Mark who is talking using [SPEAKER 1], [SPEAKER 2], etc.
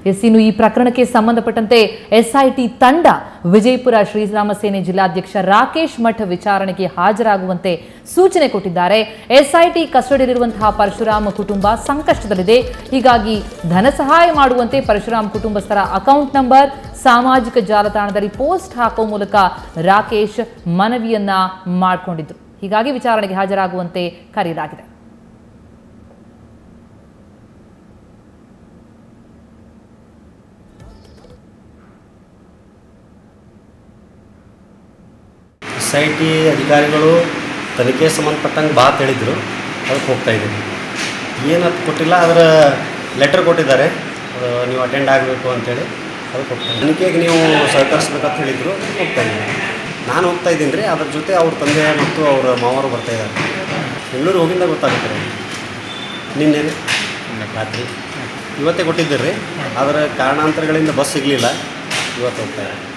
[SPEAKER 1] S ಇನ್ನು ಈ ಪ್ರಕರಣಕ್ಕೆ ಸಂಬಂಧಪಟ್ಟಂತೆ ಎಸ್ಐಟಿ ತಂಡ ವಿಜಯಪುರ ಶ್ರೀರಾಮ ಸೇನೆ ಜಿಲ್ಲಾಧ್ಯಕ್ಷ ರಾಕೇಶ್ ಮಠ್ ವಿಚಾರಣೆಗೆ ಹಾಜರಾಗುವಂತೆ ಸೂಚನೆ ಕೊಟ್ಟಿದ್ದಾರೆ ಎಸ್ಐಟಿ ಕಸ್ಟಡಿಯಲ್ಲಿರುವಂತಹ ಪರಶುರಾಮ್ ಕುಟುಂಬ ಸಂಕಷ್ಟದಲ್ಲಿದೆ ಹೀಗಾಗಿ ಧನ ಸಹಾಯ ಮಾಡುವಂತೆ ಪರಶುರಾಮ್ ಕುಟುಂಬಸ್ಥರ ಅಕೌಂಟ್ ನಂಬರ್ ಸಾಮಾಜಿಕ ಜಾಲತಾಣದಲ್ಲಿ ಪೋಸ್ಟ್ ಹಾಕುವ ಮೂಲಕ ರಾಕೇಶ್ ಮನವಿಯನ್ನ ಮಾಡಿಕೊಂಡಿದ್ರು ಹೀಗಾಗಿ ವಿಚಾರಣೆಗೆ ಹಾಜರಾಗುವಂತೆ ಕರೆಯಲಾಗಿದೆ
[SPEAKER 2] ಎಸ್ ಐ ಟಿ ಅಧಿಕಾರಿಗಳು ತನಿಖೆ ಸಂಬಂಧಪಟ್ಟಂಗೆ ಬಾ ಹೇಳಿದರು ಅದಕ್ಕೆ ಹೋಗ್ತಾ ಇದ್ದೀನಿ ಏನದು ಕೊಟ್ಟಿಲ್ಲ ಅದರ ಲೆಟರ್ ಕೊಟ್ಟಿದ್ದಾರೆ ಅದು ನೀವು ಅಟೆಂಡ್ ಆಗಬೇಕು ಅಂತೇಳಿ ಅದಕ್ಕೆ ಹೋಗ್ತಾ ಇದ್ದೀನಿ ತನಿಖೆಗೆ ನೀವು ಸಹಕರಿಸ್ಬೇಕಂತ ಹೇಳಿದರು ಹೋಗ್ತಾ ಇದ್ದೀನಿ ನಾನು ಹೋಗ್ತಾ ಇದ್ದೀನಿ ರೀ ಅದ್ರ ಜೊತೆ ಅವ್ರ ತಂದೆ ಮತ್ತು ಅವ್ರ ಮಾವರು ಬರ್ತಾ ಇದ್ದಾರೆ ಬೆಂಗಳೂರು ಹೋಗಿಂದ ಗೊತ್ತಾಗುತ್ತೆ ರೀ ನಿನ್ನೆ ರೀ ರಾತ್ರಿ ಇವತ್ತೇ ಕೊಟ್ಟಿದ್ದೀರಿ ರೀ ಅದರ ಕಾರಣಾಂತರಗಳಿಂದ ಬಸ್ ಸಿಗಲಿಲ್ಲ ಇವತ್ತು ಹೋಗ್ತಾ ಇದ್ದಾರೆ